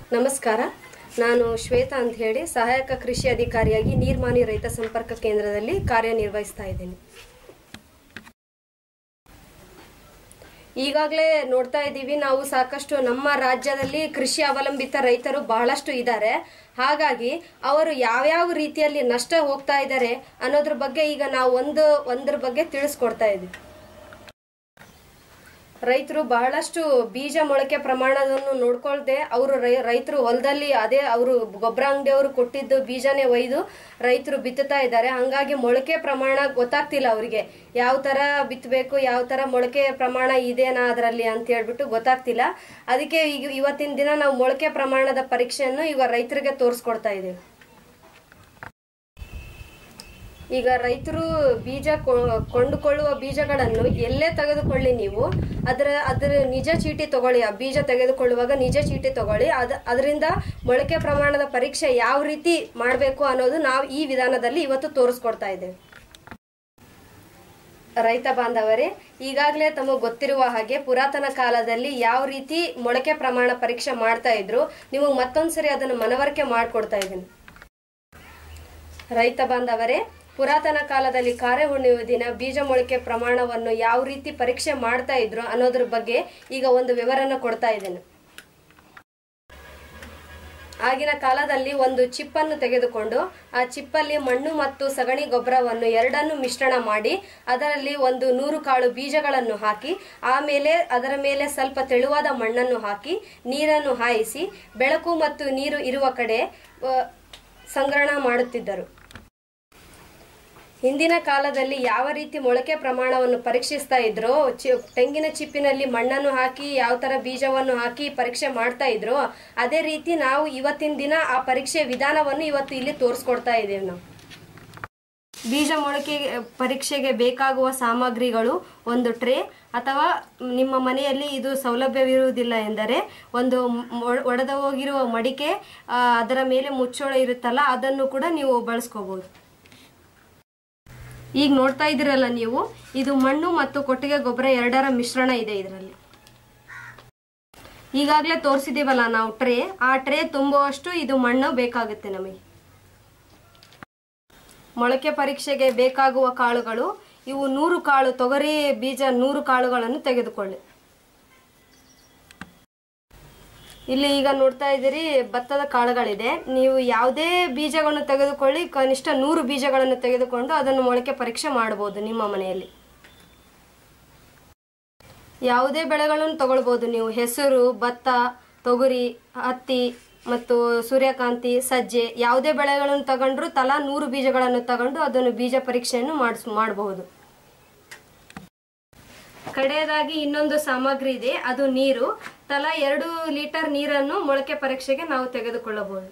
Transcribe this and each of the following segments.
ನಮಸ್ಕಾರ ನಾನು ಶ್ವೇತಾ ಅಂತ ಹೇಳಿ ಸಹಾಯಕ ಕೃಷಿ ಅಧಿಕಾರಿಯಾಗಿ ನೀರ್ಮಾನಿ ರೈತ ಸಂಪರ್ಕ ಕೇಂದ್ರದಲ್ಲಿ ಕಾರ್ಯನಿರ್ವಹಿಸ್ತಾ ಇದ್ದೀನಿ ಈಗಾಗಲೇ ನೋಡ್ತಾ ಇದ್ದೀವಿ ನಾವು ಸಾಕಷ್ಟು ನಮ್ಮ ರಾಜ್ಯದಲ್ಲಿ ಕೃಷಿ ಅವಲಂಬಿತ ರೈತರು ಬಹಳಷ್ಟು ಇದ್ದಾರೆ ಹಾಗಾಗಿ ಅವರು ಯಾವ್ಯಾವ ರೀತಿಯಲ್ಲಿ ನಷ್ಟ ಹೋಗ್ತಾ ಇದ್ದಾರೆ ಅನ್ನೋದ್ರ ಬಗ್ಗೆ ಈಗ ನಾವು ಒಂದು ಒಂದ್ರ ಬಗ್ಗೆ ತಿಳಿಸ್ಕೊಡ್ತಾ ಇದ್ದೀವಿ ರೈತರು ಬಹಳಷ್ಟು ಬೀಜ ಮೊಳಕೆ ಪ್ರಮಾಣವನ್ನು ನೋಡ್ಕೊಳ್ದೆ ಅವರು ರೈತರು ಹೊಲದಲ್ಲಿ ಅದೇ ಅವರು ಗೊಬ್ಬರ ಅಂಗಡಿಯವರು ಕೊಟ್ಟಿದ್ದು ಬೀಜನೇ ಒಯ್ದು ರೈತರು ಬಿತ್ತುತ್ತಾ ಇದ್ದಾರೆ ಹಂಗಾಗಿ ಮೊಳಕೆ ಪ್ರಮಾಣ ಗೊತ್ತಾಗ್ತಿಲ್ಲ ಅವರಿಗೆ ಯಾವ ತರ ಬಿತ್ತಬೇಕು ಯಾವ ತರ ಮೊಳಕೆ ಪ್ರಮಾಣ ಇದೆನಾ ಅದರಲ್ಲಿ ಅಂತ ಹೇಳ್ಬಿಟ್ಟು ಗೊತ್ತಾಗ್ತಿಲ್ಲ ಅದಕ್ಕೆ ಈಗ ಇವತ್ತಿನ ದಿನ ನಾವು ಮೊಳಕೆ ಪ್ರಮಾಣದ ಪರೀಕ್ಷೆಯನ್ನು ಈಗ ರೈತರಿಗೆ ತೋರಿಸ್ಕೊಡ್ತಾ ಇದ್ದೀವಿ ಈಗ ರೈತರು ಬೀಜ ಕೊ- ಕೊಂಡುಕೊಳ್ಳುವ ಬೀಜಗಳನ್ನು ಎಲ್ಲೇ ತೆಗೆದುಕೊಳ್ಳಿ ನೀವು ಅದರ ಅದರ ನಿಜ ಚೀಟಿ ತಗೊಳ್ಳಿ ಆ ಬೀಜ ತೆಗೆದುಕೊಳ್ಳುವಾಗ ನಿಜ ಚೀಟಿ ತಗೊಳ್ಳಿ ಅದ ಅದರಿಂದ ಮೊಳಕೆ ಪ್ರಮಾಣದ ಪರೀಕ್ಷೆ ಯಾವ ರೀತಿ ಮಾಡಬೇಕು ಅನ್ನೋದು ನಾವು ಈ ವಿಧಾನದಲ್ಲಿ ಇವತ್ತು ತೋರಿಸ್ಕೊಡ್ತಾ ಇದ್ದೇವೆ ರೈತ ಬಾಂಧವರೇ ಈಗಾಗಲೇ ತಮಗೆ ಗೊತ್ತಿರುವ ಹಾಗೆ ಪುರಾತನ ಕಾಲದಲ್ಲಿ ಯಾವ ರೀತಿ ಮೊಳಕೆ ಪ್ರಮಾಣ ಪರೀಕ್ಷೆ ಮಾಡ್ತಾ ಇದ್ರು ನೀವು ಮತ್ತೊಂದ್ಸರಿ ಅದನ್ನು ಮನವರಿಕೆ ಮಾಡಿಕೊಡ್ತಾ ಇದ್ದೀನಿ ರೈತ ಬಾಂಧವರೇ ಪುರಾತನ ಕಾಲದಲ್ಲಿ ಕಾರ್ಯ ಹುಣ್ಣಿಮೆ ದಿನ ಬೀಜ ಮೊಳಕೆ ಪ್ರಮಾಣವನ್ನು ಯಾವ ರೀತಿ ಪರೀಕ್ಷೆ ಮಾಡ್ತಾ ಇದ್ರು ಅನ್ನೋದ್ರ ಬಗ್ಗೆ ಈಗ ಒಂದು ವಿವರನ ಕೊಡ್ತಾ ಇದ್ದೇನೆ ಆಗಿನ ಕಾಲದಲ್ಲಿ ಒಂದು ಚಿಪ್ಪನ್ನು ತೆಗೆದುಕೊಂಡು ಆ ಚಿಪ್ಪಲ್ಲಿ ಮಣ್ಣು ಮತ್ತು ಸಗಣಿ ಗೊಬ್ಬರವನ್ನು ಎರಡನ್ನು ಮಿಶ್ರಣ ಮಾಡಿ ಅದರಲ್ಲಿ ಒಂದು ನೂರು ಕಾಳು ಬೀಜಗಳನ್ನು ಹಾಕಿ ಆಮೇಲೆ ಅದರ ಮೇಲೆ ಸ್ವಲ್ಪ ತೆಳುವಾದ ಮಣ್ಣನ್ನು ಹಾಕಿ ನೀರನ್ನು ಹಾಯಿಸಿ ಬೆಳಕು ಮತ್ತು ನೀರು ಇರುವ ಕಡೆ ಆ, ಸಂಗ್ರಹಣ ಮಾಡುತ್ತಿದ್ದರು ಹಿಂದಿನ ಕಾಲದಲ್ಲಿ ಯಾವ ರೀತಿ ಮೊಳಕೆ ಪ್ರಮಾಣವನ್ನು ಪರೀಕ್ಷಿಸ್ತಾ ಇದ್ರು ಚಿ ತೆಂಗಿನ ಚಿಪ್ಪಿನಲ್ಲಿ ಮಣ್ಣನ್ನು ಹಾಕಿ ಯಾವ ತರ ಬೀಜವನ್ನು ಹಾಕಿ ಪರೀಕ್ಷೆ ಮಾಡ್ತಾ ಇದ್ರು ಅದೇ ರೀತಿ ನಾವು ಇವತ್ತಿನ ದಿನ ಆ ಪರೀಕ್ಷೆ ವಿಧಾನವನ್ನು ಇವತ್ತು ಇಲ್ಲಿ ತೋರಿಸ್ಕೊಡ್ತಾ ಇದ್ದೇವೆ ನಾವು ಬೀಜ ಮೊಳಕೆ ಪರೀಕ್ಷೆಗೆ ಬೇಕಾಗುವ ಸಾಮಗ್ರಿಗಳು ಒಂದು ಟ್ರೇ ಅಥವಾ ನಿಮ್ಮ ಮನೆಯಲ್ಲಿ ಇದು ಸೌಲಭ್ಯವಿರುವುದಿಲ್ಲ ಎಂದರೆ ಒಂದು ಮೊ- ಒಡೆದು ಹೋಗಿರುವ ಮಡಿಕೆ ಆ, ಅದರ ಮೇಲೆ ಮುಚ್ಚೋಳ ಇರುತ್ತಲ್ಲ ಅದನ್ನು ಕೂಡ ನೀವು ಬಳಸ್ಕೋಬಹುದು ಈಗ ನೋಡ್ತಾ ಇದ್ದೀರಲ್ಲ ನೀವು ಇದು ಮಣ್ಣು ಮತ್ತು ಕೊಟ್ಟಿಗೆ ಗೊಬ್ಬರ ಎರಡರ ಮಿಶ್ರಣ ಇದೆ ಇದರಲ್ಲಿ ಈಗಾಗಲೇ ತೋರಿಸಿದೀವಲ್ಲ ನಾವು ಟ್ರೇ ಆ ಟ್ರೇ ತುಂಬುವಷ್ಟು ಇದು ಮಣ್ಣು ಬೇಕಾಗುತ್ತೆ ನಮಗೆ ಮೊಳಕೆ ಪರೀಕ್ಷೆಗೆ ಬೇಕಾಗುವ ಕಾಳುಗಳು ಇವು ನೂರು ಕಾಳು ತೊಗರಿ ಬೀಜ ನೂರು ಕಾಳುಗಳನ್ನು ತೆಗೆದುಕೊಳ್ಳಿ ಇಲ್ಲಿ ಈಗ ನೋಡ್ತಾ ಇದ್ದೀರಿ ಭತ್ತದ ಕಾಳುಗಳಿದೆ ನೀವು ಯಾವುದೇ ಬೀಜಗಳನ್ನು ತೆಗೆದುಕೊಳ್ಳಿ ಕನಿಷ್ಠ ನೂರು ಬೀಜಗಳನ್ನು ತೆಗೆದುಕೊಂಡು ಅದನ್ನು ಮೊಳಕೆ ಪರೀಕ್ಷೆ ಮಾಡಬಹುದು ನಿಮ್ಮ ಮನೆಯಲ್ಲಿ ಯಾವುದೇ ಬೆಳೆಗಳನ್ನು ತಗೊಳ್ಬೋದು ನೀವು ಹೆಸರು ಭತ್ತ ತೊಗರಿ ಹತ್ತಿ ಮತ್ತು ಸೂರ್ಯಕಾಂತಿ ಸಜ್ಜೆ ಯಾವುದೇ ಬೆಳೆಗಳನ್ನು ತಗೊಂಡ್ರು ತಲಾ ನೂರು ಬೀಜಗಳನ್ನು ತಗೊಂಡು ಅದನ್ನು ಬೀಜ ಪರೀಕ್ಷೆಯನ್ನು ಮಾಡಿಸ್ ಮಾಡಬಹುದು ಕಡೆಯದಾಗಿ ಇನ್ನೊಂದು ಸಾಮಗ್ರಿ ಇದೆ ಅದು ನೀರು ತಲಾ ಎರಡು ಲೀಟರ್ ನೀರನ್ನು ಮೊಳಕೆ ಪರೀಕ್ಷೆಗೆ ನಾವು ತೆಗೆದುಕೊಳ್ಳಬಹುದು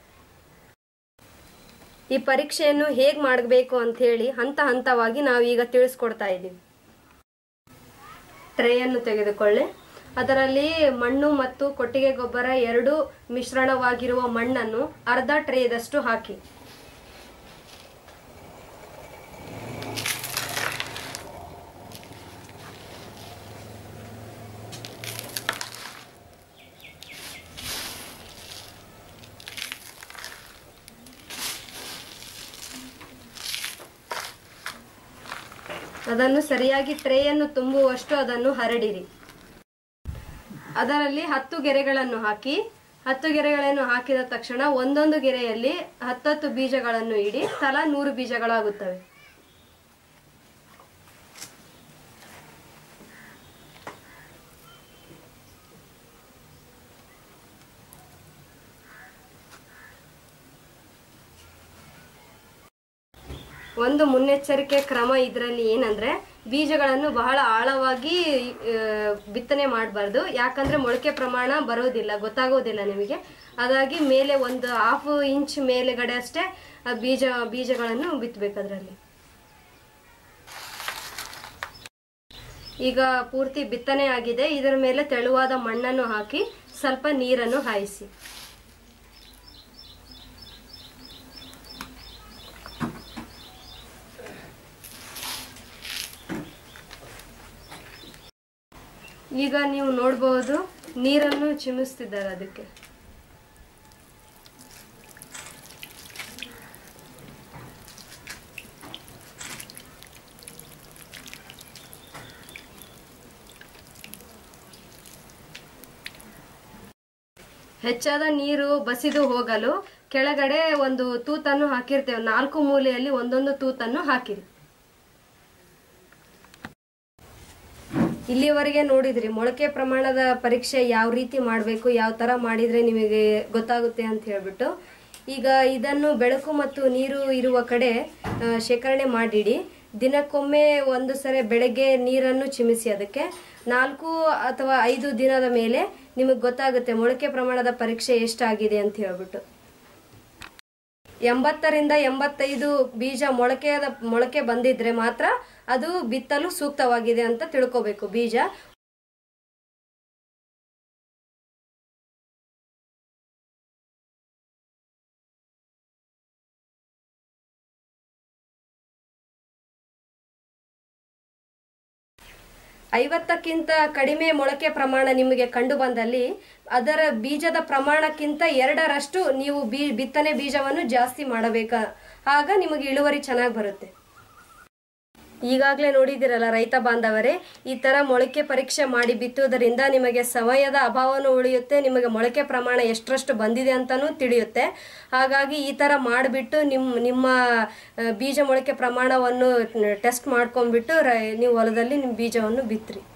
ಈ ಪರೀಕ್ಷೆಯನ್ನು ಹೇಗೆ ಮಾಡಬೇಕು ಅಂತ ಹೇಳಿ ಹಂತ ಹಂತವಾಗಿ ನಾವು ಈಗ ತಿಳಿಸ್ಕೊಡ್ತಾ ಇದ್ದೀವಿ ಟ್ರೇಯನ್ನು ತೆಗೆದುಕೊಳ್ಳಿ ಅದರಲ್ಲಿ ಮಣ್ಣು ಮತ್ತು ಕೊಟ್ಟಿಗೆ ಗೊಬ್ಬರ ಎರಡು ಮಿಶ್ರಣವಾಗಿರುವ ಮಣ್ಣನ್ನು ಅರ್ಧ ಟ್ರೇದಷ್ಟು ಹಾಕಿ ಅದನ್ನು ಸರಿಯಾಗಿ ಟ್ರೇಯನ್ನು ತುಂಬುವಷ್ಟು ಅದನ್ನು ಹರಡಿರಿ ಅದರಲ್ಲಿ ಹತ್ತು ಗೆರೆಗಳನ್ನು ಹಾಕಿ ಹತ್ತು ಗೆರೆಗಳನ್ನು ಹಾಕಿದ ತಕ್ಷಣ ಒಂದೊಂದು ಗೆರೆಯಲ್ಲಿ ಹತ್ತತ್ತು ಬೀಜಗಳನ್ನು ಇಡಿ ತಲಾ ನೂರು ಬೀಜಗಳಾಗುತ್ತವೆ ಒಂದು ಮುನ್ನೆಚ್ಚರಿಕೆ ಕ್ರಮ ಇದರಲ್ಲಿ ಏನಂದ್ರೆ ಬೀಜಗಳನ್ನು ಬಹಳ ಆಳವಾಗಿ ಆ, ಬಿತ್ತನೆ ಮಾಡಬಾರ್ದು ಯಾಕಂದ್ರೆ ಮೊಳಕೆ ಪ್ರಮಾಣ ಬರೋದಿಲ್ಲ ಗೊತ್ತಾಗೋದಿಲ್ಲ ನಿಮಗೆ ಅದಾಗಿ ಮೇಲೆ ಒಂದು ಹಾಫ್ ಇಂಚ್ ಮೇಲೆಗಡೆ ಅಷ್ಟೇ ಆ ಬೀಜ ಬೀಜಗಳನ್ನು ಬಿತ್ತಬೇಕು ಅದರಲ್ಲಿ ಈಗ ಪೂರ್ತಿ ಬಿತ್ತನೆ ಆಗಿದೆ ಇದರ ಮೇಲೆ ತೆಳುವಾದ ಮಣ್ಣನ್ನು ಹಾಕಿ ಸ್ವಲ್ಪ ನೀರನ್ನು ಹಾಯಿಸಿ ಈಗ ನೀವು ನೋಡಬಹುದು ನೀರನ್ನು ಚಿಮಿಸ್ತಿದ್ದಾರೆ ಅದಕ್ಕೆ ಹೆಚ್ಚಾದ ನೀರು ಬಸಿದು ಹೋಗಲು ಕೆಳಗಡೆ ಒಂದು ತೂತನ್ನು ಹಾಕಿರ್ತೇವೆ ನಾಲ್ಕು ಮೂಲೆಯಲ್ಲಿ ಒಂದೊಂದು ತೂತನ್ನು ಹಾಕಿರಿ ಇಲ್ಲಿವರೆಗೆ ನೋಡಿದ್ರಿ ಮೊಳಕೆ ಪ್ರಮಾಣದ ಪರೀಕ್ಷೆ ಯಾವ ರೀತಿ ಮಾಡಬೇಕು ಯಾವ ಥರ ಮಾಡಿದರೆ ನಿಮಗೆ ಗೊತ್ತಾಗುತ್ತೆ ಅಂತ ಹೇಳ್ಬಿಟ್ಟು ಈಗ ಇದನ್ನು ಬೆಳಕು ಮತ್ತು ನೀರು ಇರುವ ಕಡೆ ಆ, ಶೇಖರಣೆ ಮಾಡಿಡಿ ದಿನಕ್ಕೊಮ್ಮೆ ಒಂದು ಸರಿ ಬೆಳಗ್ಗೆ ನೀರನ್ನು ಚಿಮಿಸಿ ಅದಕ್ಕೆ ನಾಲ್ಕು ಅಥವಾ ಐದು ದಿನದ ಮೇಲೆ ನಿಮಗೆ ಗೊತ್ತಾಗುತ್ತೆ ಮೊಳಕೆ ಪ್ರಮಾಣದ ಪರೀಕ್ಷೆ ಎಷ್ಟಾಗಿದೆ ಅಂತ ಹೇಳ್ಬಿಟ್ಟು ಎಂಬತ್ತರಿಂದ ಎಂಬತ್ತೈದು ಬೀಜ ಮೊಳಕೆಯಾದ ಮೊಳಕೆ ಬಂದಿದ್ರೆ ಮಾತ್ರ ಅದು ಬಿತ್ತಲು ಸೂಕ್ತವಾಗಿದೆ ಅಂತ ತಿಳ್ಕೋಬೇಕು ಬೀಜ ಐವತ್ತಕ್ಕಿಂತ ಕಡಿಮೆ ಮೊಳಕೆ ಪ್ರಮಾಣ ನಿಮಗೆ ಕಂಡು ಬಂದಲ್ಲಿ ಅದರ ಬೀಜದ ಪ್ರಮಾಣಕ್ಕಿಂತ ಎರಡರಷ್ಟು ನೀವು ಬೀ ಬಿತ್ತನೆ ಬೀಜವನ್ನು ಜಾಸ್ತಿ ಮಾಡಬೇಕ ಆಗ ನಿಮಗೆ ಇಳುವರಿ ಚೆನ್ನಾಗಿ ಬರುತ್ತೆ ಈಗಾಗಲೇ ನೋಡಿದಿರಲ್ಲ ರೈತ ಬಾಂಧವರೇ ಈ ತರ ಮೊಳಕೆ ಪರೀಕ್ಷೆ ಮಾಡಿ ಬಿತ್ತುವುದರಿಂದ ನಿಮಗೆ ಸಮಯದ ಅಭಾವನೂ ಉಳಿಯುತ್ತೆ ನಿಮಗೆ ಮೊಳಕೆ ಪ್ರಮಾಣ ಎಷ್ಟರಷ್ಟು ಬಂದಿದೆ ಅಂತಾನೂ ತಿಳಿಯುತ್ತೆ ಹಾಗಾಗಿ ಈ ತರ ಮಾಡಿಬಿಟ್ಟು ನಿಮ್ಮ ನಿಮ್ಮ ಆ, ಬೀಜ ಮೊಳಕೆ ಪ್ರಮಾಣವನ್ನು ಟೆಸ್ಟ್ ಮಾಡ್ಕೊಂಡ್ಬಿಟ್ಟು ರೈ- ನೀವು ಹೊಲದಲ್ಲಿ ನಿಮ್ಮ ಬೀಜವನ್ನು ಬಿತ್ತಿರಿ